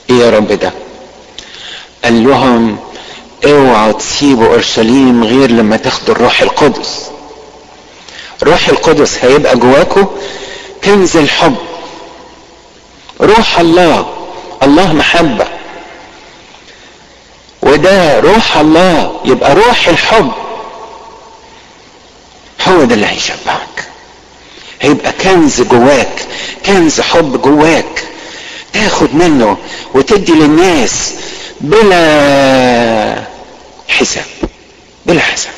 ايه يا رب ده قال لهم اوعوا تسيبوا اورشليم غير لما تاخدوا الروح القدس روح القدس هيبقى جواكم كنز الحب روح الله الله محبة وده روح الله يبقى روح الحب هو ده اللي هيشبعك هيبقى كنز جواك كنز حب جواك تاخد منه وتدي للناس بلا حساب بلا حساب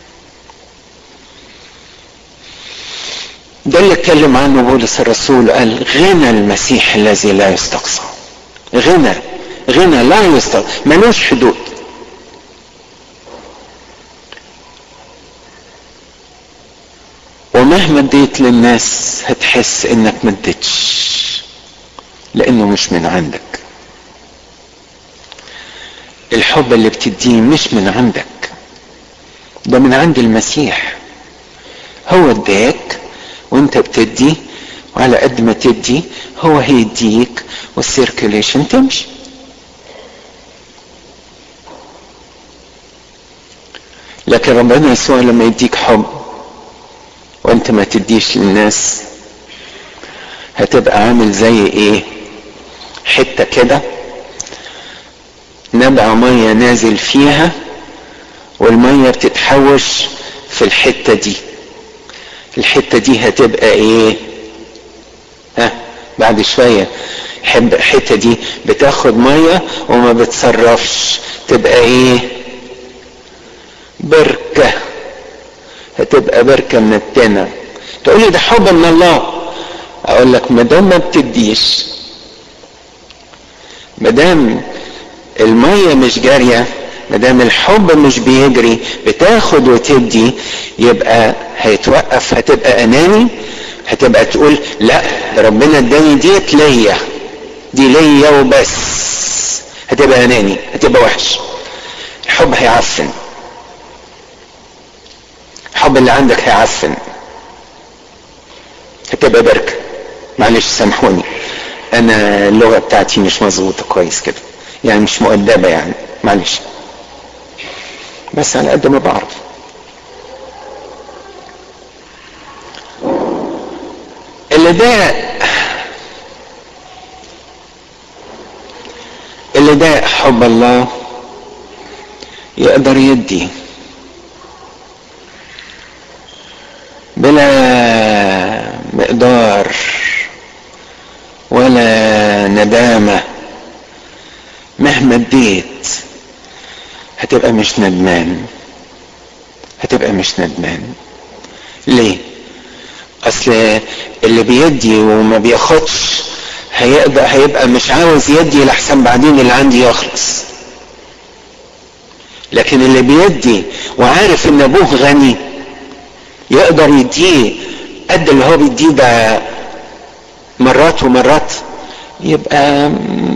ده اللي اتكلم عنه بولس الرسول قال غنى المسيح الذي لا يستقصى غنى غنى لا يستقصى ملوش حدود ومهما اديت للناس هتحس انك ما اديتش لانه مش من عندك الحب اللي بتديه مش من عندك ده من عند المسيح هو اداك وانت بتدي وعلى قد ما تدي هو هيديك والسيركيوليشن تمشي لكن ربنا يسوع لما يديك حب وانت ما تديش للناس هتبقى عامل زي ايه حته كده نبع ميه نازل فيها والميه بتتحوش في الحته دي الحته دي هتبقى ايه ها بعد شويه حب الحته دي بتاخد ميه وما بتصرفش تبقى ايه بركه هتبقى بركه من التنة تقولي ده حب من الله اقول لك ما دام ما بتديش ما دام الميه مش جاريه ما دام الحب مش بيجري بتاخد وتدي يبقى هيتوقف هتبقى اناني هتبقى تقول لا ده ربنا اداني ديت ليا دي ليا وبس هتبقى اناني هتبقى وحش الحب هيعفن الحب اللي عندك هيعفن هتبقى بركه معلش سامحوني انا اللغه بتاعتي مش مظبوطه كويس كده يعني مش مؤدبه يعني معلش بس على قد ما بعرف اللي ده اللي ده حب الله يقدر يدي بلا مقدار ولا ندامة مهما اديت هتبقى مش ندمان هتبقى مش ندمان ليه اصل اللي بيدي وما بياخدش هيقدر هيبقى مش عاوز يدي لحسن بعدين اللي عندي يخلص لكن اللي بيدي وعارف ان ابوه غني يقدر يديه قد اللي هو بيديه ده مرات ومرات يبقى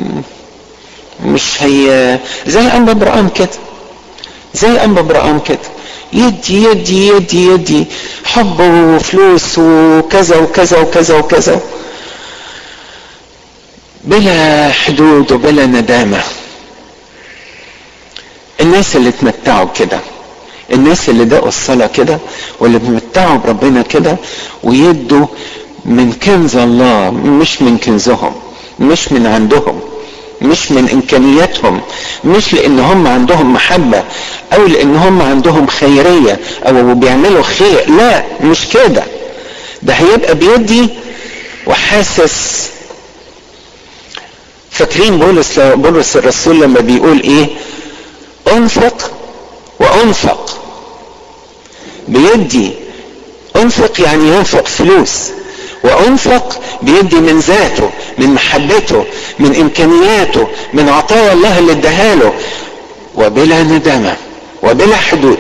مش هي زي انبا برقام كده زي انبا برقام كده يدي يدي يدي يدي حب وفلوس وكذا وكذا وكذا وكذا بلا حدود وبلا ندامة الناس اللي اتمتعوا كده الناس اللي دقوا الصلاة كده واللي اتمتعوا بربنا كده ويدوا من كنز الله مش من كنزهم مش من عندهم مش من امكانياتهم مش لان هم عندهم محبة او لان هم عندهم خيرية او بيعملوا خير لا مش كده ده هيبقى بيدي وحاسس فاكرين بولس بولس الرسول لما بيقول ايه انفق وانفق بيدي انفق يعني ينفق فلوس وانفق بيدي من ذاته من محبته من امكانياته من عطايا الله اللي اداها له وبلا ندامه وبلا حدود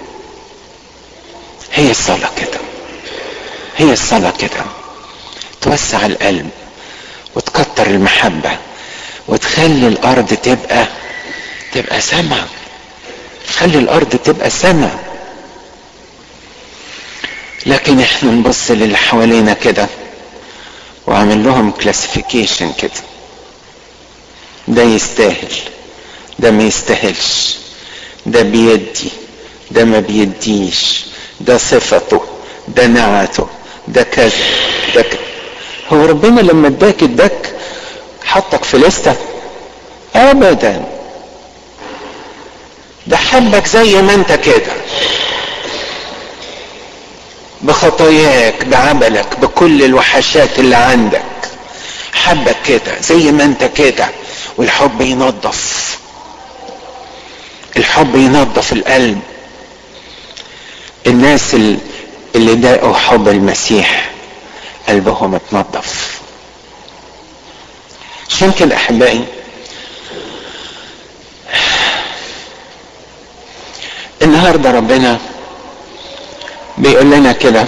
هي الصلاه كده هي الصلاه كده توسع القلب وتكتر المحبه وتخلي الارض تبقى تبقى سما خلي الارض تبقى سما لكن احنا نبص للي حوالينا كده وعامل لهم كلاسيفيكيشن كده ده يستاهل ده ما يستاهلش ده بيدي ده ما بيديش ده صفته ده نعته ده كذا ده كذا هو ربنا لما اداك اداك حطك في لستة ابدا ده حبك زي ما انت كده بخطاياك بعملك بكل الوحشات اللي عندك حبك كده زي ما انت كده والحب ينظف الحب ينظف القلب الناس اللي داقوا حب المسيح قلبهم اتنظف عشان كده احبائي النهارده ربنا بيقول لنا كده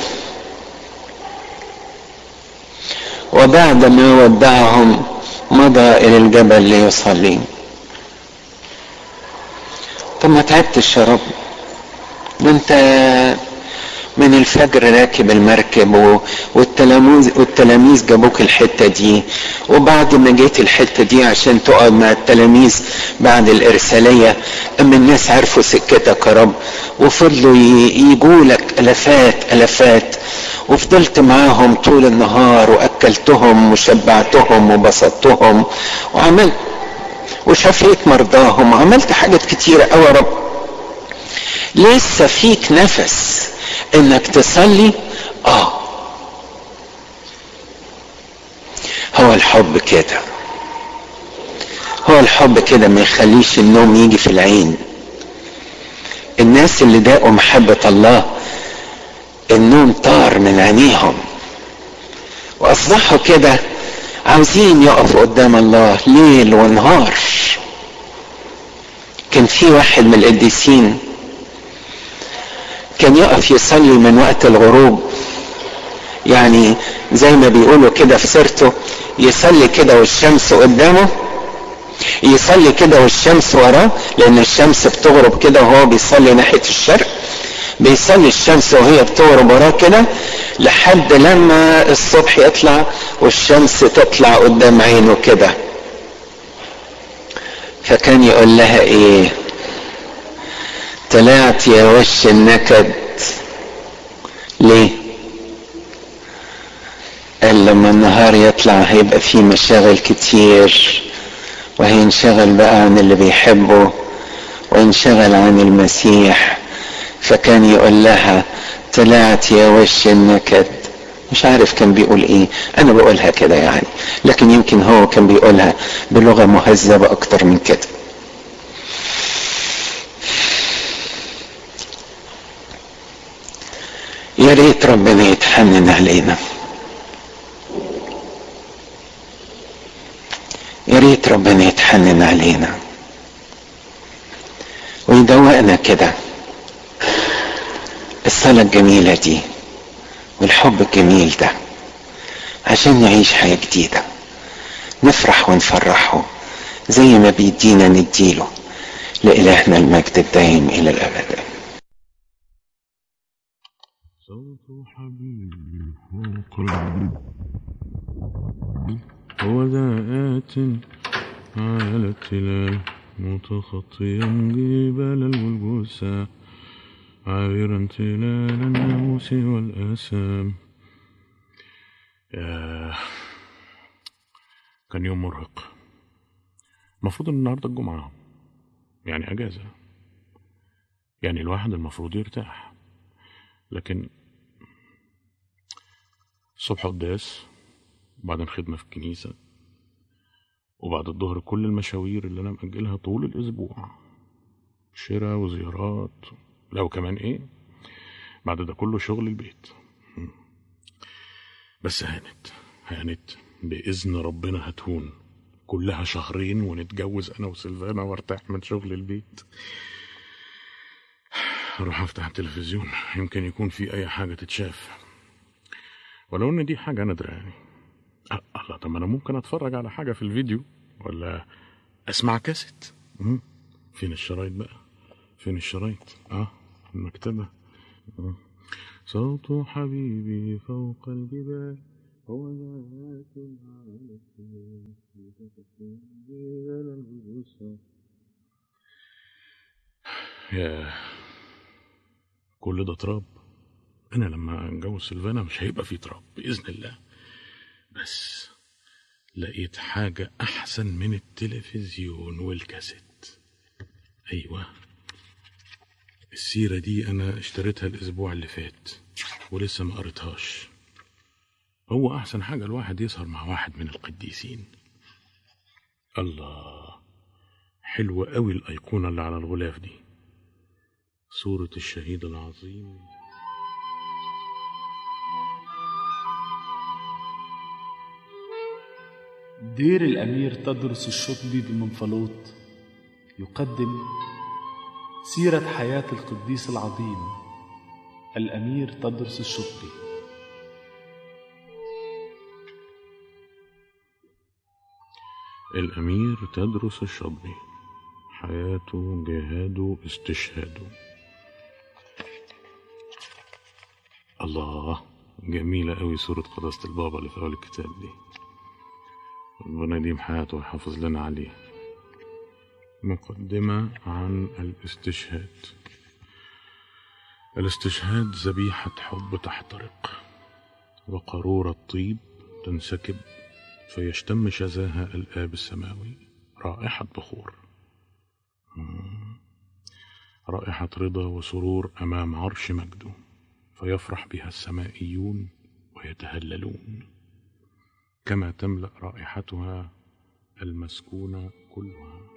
وبعد ما ودعهم مضى الى الجبل ليصلي طب ما تعبتش يا رب ده انت من الفجر راكب المركب والتلاميذ والتلاميذ جابوك الحته دي وبعد ما جيت الحته دي عشان تقعد مع التلاميذ بعد الارساليه اما الناس عرفوا سكتك يا رب وفضلوا يجوا لك الافات الافات وفضلت معاهم طول النهار واكلتهم وشبعتهم وبسطتهم وعملت وشفيت مرضاهم وعملت حاجات كتيرة قوي يا رب لسه فيك نفس انك تصلي اه هو الحب كده هو الحب كده ما يخليش النوم يجي في العين الناس اللي داقوا محبة الله النوم طار من عينيهم واصبحوا كده عاوزين يقفوا قدام الله ليل ونهار كان في واحد من القديسين كان يقف يصلي من وقت الغروب يعني زي ما بيقولوا كده في سيرته يصلي كده والشمس قدامه يصلي كده والشمس وراه لان الشمس بتغرب كده وهو بيصلي ناحيه الشرق بيصلي الشمس وهي بتغرب وراه كده لحد لما الصبح يطلع والشمس تطلع قدام عينه كده فكان يقول لها ايه طلعت يا وش النكد ليه قال لما النهار يطلع هيبقى فيه مشاغل كتير وهينشغل بقى عن اللي بيحبه وينشغل عن المسيح فكان يقول لها طلعت يا وش النكد مش عارف كان بيقول ايه انا بقولها كده يعني لكن يمكن هو كان بيقولها بلغة مهذبة اكتر من كده يا ريت ربنا يتحنن علينا يا ريت ربنا يتحنن علينا ويدوقنا كده الصلاة الجميلة دي والحب الجميل ده عشان نعيش حياة جديدة نفرح ونفرحه زي ما بيدينا نديله لإلهنا المجد الدائم إلى الأبد صوت حبيبي فوق الجبل هو ذا آت على التلال متخطيا جبال الجلجوسة عابرا تلال الناموس والآثام ياه كان يوم مرهق المفروض ان النهارده الجمعة يعني اجازة يعني الواحد المفروض يرتاح لكن الصبح قداس وبعدين خدمة في الكنيسة وبعد الظهر كل المشاوير اللي أنا مأجلها طول الأسبوع شراء وزيارات لو كمان إيه بعد ده كله شغل البيت م. بس هانت هانت بإذن ربنا هتهون كلها شهرين ونتجوز أنا وسلفانا وارتاح من شغل البيت اروح افتح التلفزيون يمكن يكون في اي حاجة تتشاف ولو ان دي حاجة نادرة يعني أه الله طب ما انا ممكن اتفرج على حاجة في الفيديو ولا اسمع كاسيت مم. فين الشرايط بقى فين الشرايط اه في المكتبة مم. صوت حبيبي فوق الجبال هو ذات على يا كل ده تراب انا لما اتجوز سلفانا مش هيبقى فيه تراب باذن الله بس لقيت حاجة أحسن من التلفزيون والكاسيت أيوة السيرة دي أنا اشتريتها الأسبوع اللي فات ولسه ما قريتهاش هو أحسن حاجة الواحد يسهر مع واحد من القديسين الله حلوة قوي الأيقونة اللي على الغلاف دي صورة الشهيد العظيم دير الأمير تدرس الشطبي بمنفلوط يقدم سيرة حياة القديس العظيم الأمير تدرس الشطبي الأمير تدرس الشطبي حياته جهاده استشهاده الله جميلة قوي صورة قداسة البابا اللي في أول الكتاب دي ربنا يديم حياته ويحافظ لنا عليه مقدمة عن الاستشهاد الاستشهاد ذبيحة حب تحترق وقارورة طيب تنسكب فيشتم شذاها الآب السماوي رائحة بخور مم. رائحة رضا وسرور أمام عرش مجده فيفرح بها السمائيون ويتهللون كما تملأ رائحتها المسكونة كلها